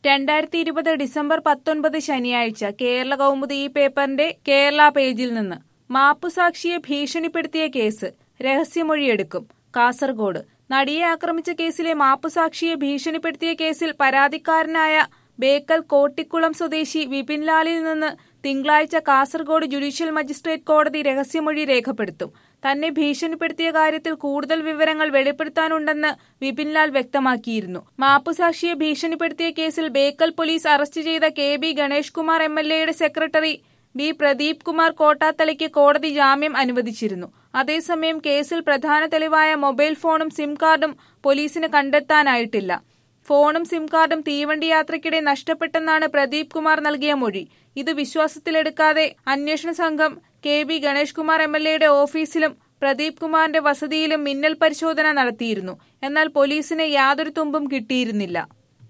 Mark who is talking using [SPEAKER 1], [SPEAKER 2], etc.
[SPEAKER 1] രണ്ടായിരത്തി ഇരുപത് ഡിസംബർ പത്തൊൻപത് ശനിയാഴ്ച കേരള കൗമുദി ഈ പേപ്പറിന്റെ കേരള പേജിൽ നിന്ന് മാപ്പുസാക്ഷിയെ ഭീഷണിപ്പെടുത്തിയ കേസ് രഹസ്യമൊഴിയെടുക്കും കാസർഗോഡ് നടിയെ ആക്രമിച്ച കേസിലെ മാപ്പുസാക്ഷിയെ ഭീഷണിപ്പെടുത്തിയ കേസിൽ പരാതിക്കാരനായ ബേക്കൽ കോട്ടിക്കുളം സ്വദേശി വിപിൻലാലിൽ നിന്ന് തിങ്കളാഴ്ച കാസർഗോഡ് ജുഡീഷ്യൽ മജിസ്ട്രേറ്റ് കോടതി രഹസ്യമൊഴി രേഖപ്പെടുത്തും തന്നെ ഭീഷണിപ്പെടുത്തിയ കാര്യത്തിൽ കൂടുതൽ വിവരങ്ങൾ വെളിപ്പെടുത്താനുണ്ടെന്ന് വിപിൻലാൽ വ്യക്തമാക്കിയിരുന്നു മാപ്പുസാക്ഷിയെ ഭീഷണിപ്പെടുത്തിയ കേസിൽ ബേക്കൽ പോലീസ് അറസ്റ്റ് ചെയ്ത K B Ganesh Kumar M L എയുടെ സെക്രട്ടറി ബി പ്രദീപ് കുമാർ കോട്ടാത്തലയ്ക്ക് കോടതി ജാമ്യം അനുവദിച്ചിരുന്നു അതേസമയം കേസിൽ പ്രധാന തെളിവായ മൊബൈൽ ഫോണും സിം കാർഡും പോലീസിന് കണ്ടെത്താനായിട്ടില്ല ഫോണും സിം കാർഡും തീവണ്ടി യാത്രയ്ക്കിടെ നഷ്ടപ്പെട്ടെന്നാണ് പ്രദീപ് കുമാർ നൽകിയ മൊഴി ഇത് വിശ്വാസത്തിലെടുക്കാതെ അന്വേഷണ സംഘം K B Ganesh Kumar M L എയുടെ ഓഫീസിലും പ്രദീപ് കുമാറിന്റെ വസതിയിലും മിന്നൽ പരിശോധന നടത്തിയിരുന്നു എന്നാൽ പോലീസിന് യാതൊരു തുമ്പും കിട്ടിയിരുന്നില്ല